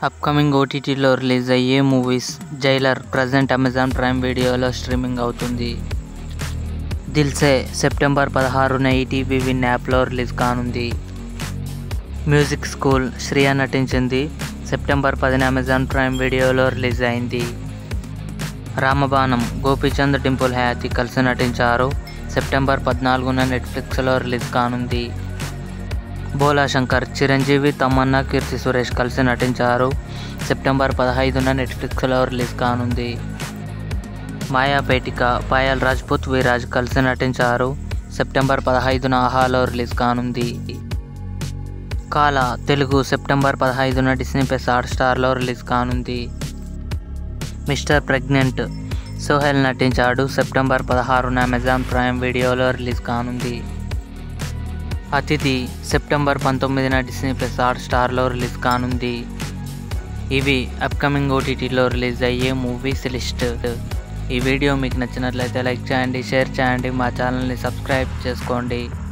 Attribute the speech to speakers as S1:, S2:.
S1: upcoming ఓటీటీలో release అయ్యే movies Jailer present Amazon prime వీడియోలో స్ట్రీమింగ్ అవుతుంది దిల్సే సెప్టెంబర్ పదహారున ఈటీవీ విన్ యాప్లో రిలీజ్ కానుంది మ్యూజిక్ స్కూల్ శ్రియా నటించింది సెప్టెంబర్ పదిన అమెజాన్ ప్రైమ్ వీడియోలో రిలీజ్ అయింది రామబాణం గోపీచంద్ డింపుల్ హయాతి కలిసి నటించారు సెప్టెంబర్ పద్నాలుగున నెట్ఫ్లిక్స్లో రిలీజ్ కానుంది బోలా శంకర్ చిరంజీవి తమన్నా కీర్తి సురేష్ కలిసి నటించారు సెప్టెంబర్ పదహైదున నెట్ఫ్లిక్స్లో రిలీజ్ కానుంది మాయాపేటిక పాయల్ రాజ్పుత్ విరాజ్ కలిసి నటించారు సెప్టెంబర్ పదహైదున ఆహాలో రిలీజ్ కానుంది కాల తెలుగు సెప్టెంబర్ పదహైదున డిస్నీ ప్లస్ హాట్ స్టార్లో రిలీజ్ కానుంది మిస్టర్ ప్రెగ్నెంట్ సోహెల్ నటించాడు సెప్టెంబర్ పదహారున అమెజాన్ ప్రైమ్ వీడియోలో రిలీజ్ కానుంది అతిథి సెప్టెంబర్ పంతొమ్మిదిన డిస్నీ ప్లస్ హాట్ స్టార్లో రిలీజ్ కానుంది ఇవి అప్కమింగ్ ఓటీటీలో రిలీజ్ అయ్యే మూవీస్ లిస్ట్ ఈ వీడియో మీకు నచ్చినట్లయితే లైక్ చేయండి షేర్ చేయండి మా ఛానల్ని సబ్స్క్రైబ్ చేసుకోండి